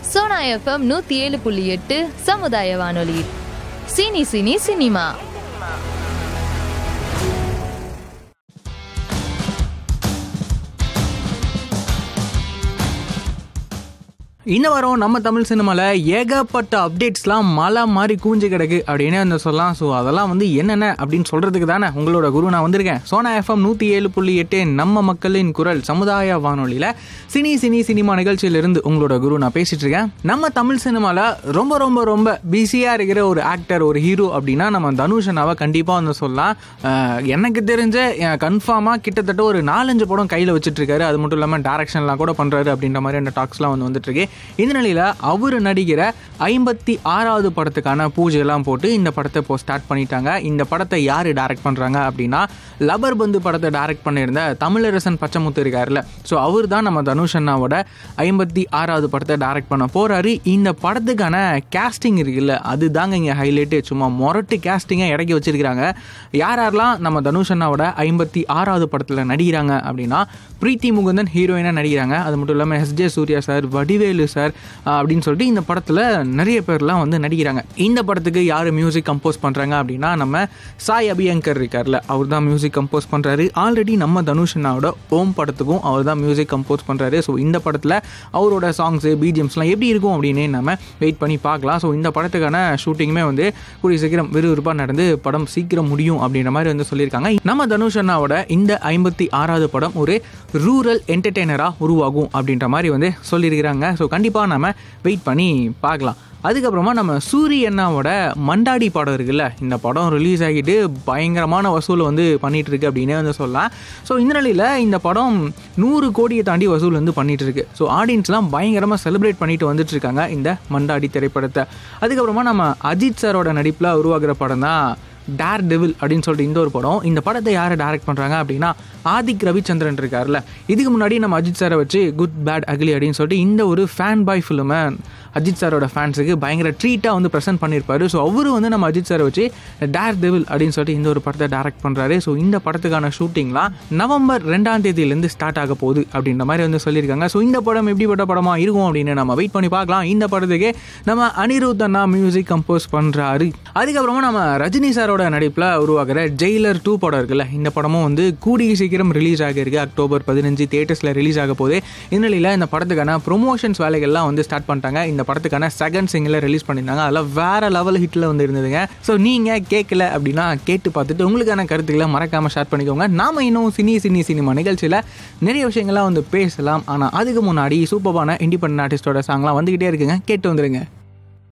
Sona FM நூற்றி ஏழு புள்ளி எட்டு சமுதாய வானொலி சினி சினி சினிமா இந்த வாரம் நம்ம தமிழ் சினிமாவில் ஏகப்பட்ட அப்டேட்ஸ்லாம் மலை மாதிரி கூஞ்சு கிடக்கு அப்படின்னு வந்து சொல்லலாம் ஸோ அதெல்லாம் வந்து என்னென்ன அப்படின்னு சொல்கிறதுக்கு தானே உங்களோட குரு நான் வந்திருக்கேன் சோனா எஃப்எம் நூற்றி ஏழு புள்ளி எட்டு நம்ம மக்களின் குரல் சமுதாய வானொலியில் சினி சினி சினிமா நிகழ்ச்சியிலிருந்து உங்களோட குரு நான் பேசிகிட்டு இருக்கேன் நம்ம தமிழ் சினிமாவில் ரொம்ப ரொம்ப ரொம்ப பிஸியாக இருக்கிற ஒரு ஆக்டர் ஒரு ஹீரோ அப்படின்னா நம்ம தனுஷனாவை கண்டிப்பாக வந்து சொல்லலாம் அஹ் எனக்கு தெரிஞ்ச கன்ஃபார்மாக கிட்டத்தட்ட ஒரு நாலஞ்சு படம் கையில் வச்சுட்ருக்காரு அது மட்டும் இல்லாமல் டேரக்ஷன்லாம் கூட பண்ணுறாரு அப்படின்ற மாதிரி அந்த டாக்ஸ்லாம் வந்து வந்துட்டுருக்கு இந்த நிலையில் அவர் நடிக்கிற ஐம்பத்தி ஆறாவது படத்துக்கான பூஜையெல்லாம் போட்டு இந்த படத்தை இப்போ ஸ்டார்ட் பண்ணிட்டாங்க இந்த படத்தை யார் டைரக்ட் பண்ணுறாங்க அப்படின்னா லபர் பந்து படத்தை டைரக்ட் பண்ணியிருந்த தமிழரசன் பச்சைமுத்து இருக்காருல்ல ஸோ அவர் தான் நம்ம தனுஷ் அண்ணாவோட ஐம்பத்தி ஆறாவது படத்தை டைரக்ட் பண்ண போகிறாரு இந்த படத்துக்கான கேஸ்டிங் இருக்குல்ல அதுதாங்க இங்கே ஹைலைட்டு சும்மா மொரட்டு கேஸ்டிங்கை இறக்கி வச்சிருக்கிறாங்க யார் யாரெல்லாம் நம்ம தனுஷ் அண்ணாவோட ஐம்பத்தி ஆறாவது படத்தில் நடிக்கிறாங்க அப்படின்னா பிரீத்தி முகுந்தன் ஹீரோயினாக நடிக்கிறாங்க அது மட்டும் இல்லாமல் S J Surya sir Vadivelu sir அப்படின்னு சொல்லிட்டு இந்த படத்தில் நிறைய பேர்லாம் வந்து நடிக்கிறாங்க இந்த படத்துக்கு யார் மியூசிக் கம்போஸ் பண்ணுறாங்க அப்படின்னா நம்ம சாய் அபியங்கர் இருக்கார்ல அவர் தான் மியூசிக் கம்போஸ் பண்ணுறாரு ஆல்ரெடி நம்ம தனுஷ் அண்ணாவோட ஓம் படத்துக்கும் அவர் தான் மியூசிக் கம்போஸ் பண்ணுறாரு ஸோ இந்த படத்தில் அவரோட சாங்ஸு பிஜிஎம்ஸ்லாம் எப்படி இருக்கும் அப்படின்னு நம்ம வெயிட் பண்ணி பார்க்கலாம் ஸோ இந்த படத்துக்கான ஷூட்டிங்குமே வந்து கூடிய சீக்கிரம் விறுவிறுப்பாக நடந்து படம் சீக்கிரம் முடியும் அப்படின்ற மாதிரி வந்து சொல்லியிருக்காங்க நம்ம தனுஷ் அண்ணாவோட இந்த ஐம்பத்தி ஆறாவது படம் ஒரு ரூரல் என்டர்டெய்னராக உருவாகும் அப்படின்ற மாதிரி வந்து சொல்லியிருக்கிறாங்க ஸோ கண்டிப்பாக நம்ம வெயிட் பண்ணி பார்க்கலாம் அதுக்கப்புறமா நம்ம சூரி அண்ணாவோட மண்டாடி படம் இருக்குல்ல இந்த படம் ரிலீஸ் ஆகிட்டு பயங்கரமான வசூல் வந்து பண்ணிட்டு இருக்கு அப்படின்னே வந்து சொல்லலாம் ஸோ இந்த நிலையில் இந்த படம் நூறு கோடியை தாண்டி வசூல் வந்து பண்ணிட்டு இருக்கு ஸோ ஆடியன்ஸ்லாம் பயங்கரமாக செலிப்ரேட் பண்ணிட்டு வந்துட்டு இருக்காங்க இந்த மண்டாடி திரைப்படத்தை அதுக்கப்புறமா நம்ம அஜித் சாரோட நடிப்பில் உருவாகிற படம் தான் டேர் டெவில் அப்படின்னு சொல்லிட்டு இந்த ஒரு படம் இந்த படத்தை யாரை டைரக்ட் பண்ணுறாங்க அப்படின்னா ஆதிக் ரவிச்சந்திரன் இருக்கார்ல இதுக்கு முன்னாடி நம்ம அஜித் சாரை வச்சு குட் பேட் அக்லி அப்படின்னு சொல்லிட்டு இந்த ஒரு ஃபேன் பாய் ஃபிலிமை அஜித் சாரோட ஃபேன்ஸுக்கு பயங்கர ட்ரீட்டாக வந்து ப்ரெசென்ட் பண்ணியிருப்பாரு ஸோ அவரு வந்து நம்ம அஜித் சாரை வச்சு டேர் டெவில் அப்படின்னு சொல்லிட்டு இந்த ஒரு படத்தை டைரக்ட் பண்ணுறாரு ஸோ இந்த படத்துக்கான ஷூட்டிங்லாம் நவம்பர் ரெண்டாம் தேதியிலேருந்து ஸ்டார்ட் ஆக போகுது அப்படின்ற மாதிரி வந்து சொல்லியிருக்காங்க ஸோ இந்த படம் எப்படிப்பட்ட படமாக இருக்கும் அப்படின்னு நம்ம வெயிட் பண்ணி பார்க்கலாம் இந்த படத்துக்கு நம்ம அனிருத் அண்ணா மியூசிக் கம்போஸ் பண்ணுறாரு அதுக்கப்புறமா நம்ம ரஜினி சாரோட நடிப்பில் உருவாகிற ஜெயிலர் டூ படம் இருக்குல்ல இந்த படமும் வந்து கூடிய சீக்கிரம் ரிலீஸ் ஆகியிருக்கு அக்டோபர் பதினஞ்சு தேட்டர்ஸில் ரிலீஸ் ஆக போகுது இந்நிலையில் இந்த படத்துக்கான ப்ரொமோஷன்ஸ் வேலைகள்லாம் வந்து ஸ்டார்ட் பண்ணிட்டாங்க இந்த படத்துக்கான செகண்ட் சிங்கில் ரிலீஸ் பண்ணியிருந்தாங்க அதெல்லாம் வேற லெவல் ஹிட்டில் வந்து இருந்ததுங்க ஸோ நீங்கள் கேட்கல அப்படின்னா கேட்டு பார்த்துட்டு உங்களுக்கான கருத்துக்களை மறக்காமல் ஷேர் பண்ணிக்கோங்க நாம இன்னும் சினி சினி சினிமா நிகழ்ச்சியில் நிறைய விஷயங்கள்லாம் வந்து பேசலாம் ஆனால் அதுக்கு முன்னாடி சூப்பரான இண்டிபெண்ட் ஆர்டிஸ்டோட சாங்லாம் வந்துக்கிட்டே இருக்குங்க கேட்டு வந்துருங்க